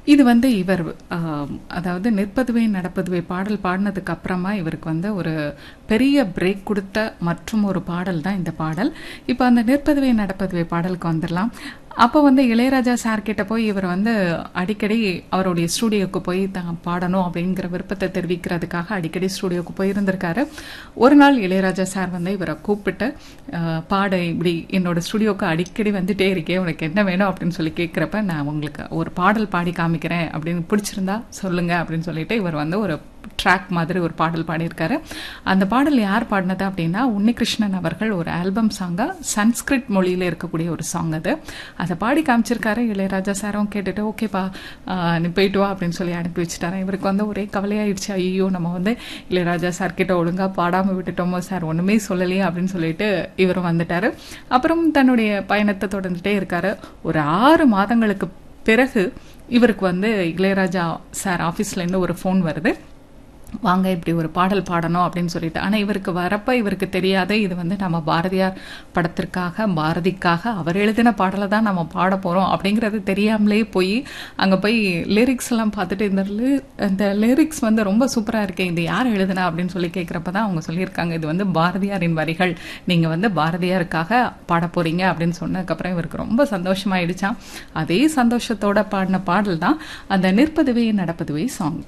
இது வந்து இவர் ஆம், அதாவது நிற்பதுவே நடப்பதுவே பாடல் பாடினதுக்கு அப்புறமா இவருக்கு வந்து ஒரு பெரிய பிரேக் கொடுத்த மற்றும் ஒரு பாடல் தான் இந்த பாடல் இப்போ அந்த நிற்பதுவே நடப்பதுவே பாடலுக்கு வந்துடலாம் அப்போ வந்து இளையராஜா சார் கிட்ட போய் இவர் வந்து அடிக்கடி அவருடைய ஸ்டூடியோக்கு போய் தான் பாடணும் அப்படிங்கிற விருப்பத்தை தெரிவிக்கிறதுக்காக அடிக்கடி ஸ்டூடியோக்கு போயிருந்திருக்காரு ஒரு நாள் இளையராஜா சார் வந்து இவரை கூப்பிட்டு அஹ், பாட இப்படி என்னோட ஸ்டூடியோக்கு அடிக்கடி வந்துட்டே இருக்கேன் உனக்கு என்ன வேணும் அப்படின்னு சொல்லி கேட்குறப்ப நான் உங்களுக்கு ஒரு பாடல் பாடி காமிக்கிறேன் அப்படின்னு பிடிச்சிருந்தா சொல்லுங்க அப்படின்னு சொல்லிட்டு இவர் வந்து ஒரு ட்ராக் மாதிரி ஒரு பாடல் பாடியிருக்காரு அந்த பாடல் யார் பாடினது அப்படின்னா உன்னிகிருஷ்ணன் அவர்கள் ஒரு ஆல்பம் சாங்காக சன்ஸ்கிரிட் மொழியில் இருக்கக்கூடிய ஒரு சாங் அது அதை பாடி காமிச்சிருக்காரு இளையராஜா சாரும் கேட்டுட்டு ஓகேப்பா நீ போயிட்டு வா அப்படின்னு சொல்லி அனுப்பி வச்சுட்டாரு இவருக்கு வந்து ஒரே கவலையாயிடுச்சு ஐயோ நம்ம வந்து இளையராஜா சார் கிட்ட ஒழுங்காக பாடாமல் விட்டுட்டோமோ சார் ஒன்றுமே சொல்லலையே அப்படின்னு சொல்லிட்டு இவர் வந்துட்டாரு அப்புறம் தன்னுடைய பயணத்தை தொடர்ந்துட்டே இருக்காரு ஒரு ஆறு மாதங்களுக்கு பிறகு இவருக்கு வந்து இளையராஜா சார் ஆஃபீஸ்லேருந்து ஒரு ஃபோன் வருது வாங்க இப்படி ஒரு பாடல் பாடணும் அப்படின்னு சொல்லிட்டு ஆனால் இவருக்கு வரப்ப இவருக்கு தெரியாத இது வந்து நம்ம பாரதியார் படத்திற்காக பாரதிக்காக அவர் எழுதின பாடலை தான் நம்ம பாட போகிறோம் அப்படிங்கிறது தெரியாமலே போய் அங்கே போய் லிரிக்ஸ் எல்லாம் பார்த்துட்டு இந்த ly- இந்த லிரிக்ஸ் வந்து ரொம்ப சூப்பராக இருக்கே இது யார் எழுதுனா அப்படின்னு சொல்லி கேட்குறப்ப தான் அவங்க சொல்லியிருக்காங்க இது வந்து பாரதியாரின் வரிகள் நீங்கள் வந்து பாரதியாருக்காக பாட போகிறீங்க அப்படின்னு சொன்னதுக்கப்புறம் இவருக்கு ரொம்ப சந்தோஷமாயிடுச்சாம் அதே சந்தோஷத்தோட பாடின பாடல் தான் அந்த நிற்பதுவே நடப்பதுவே சாங்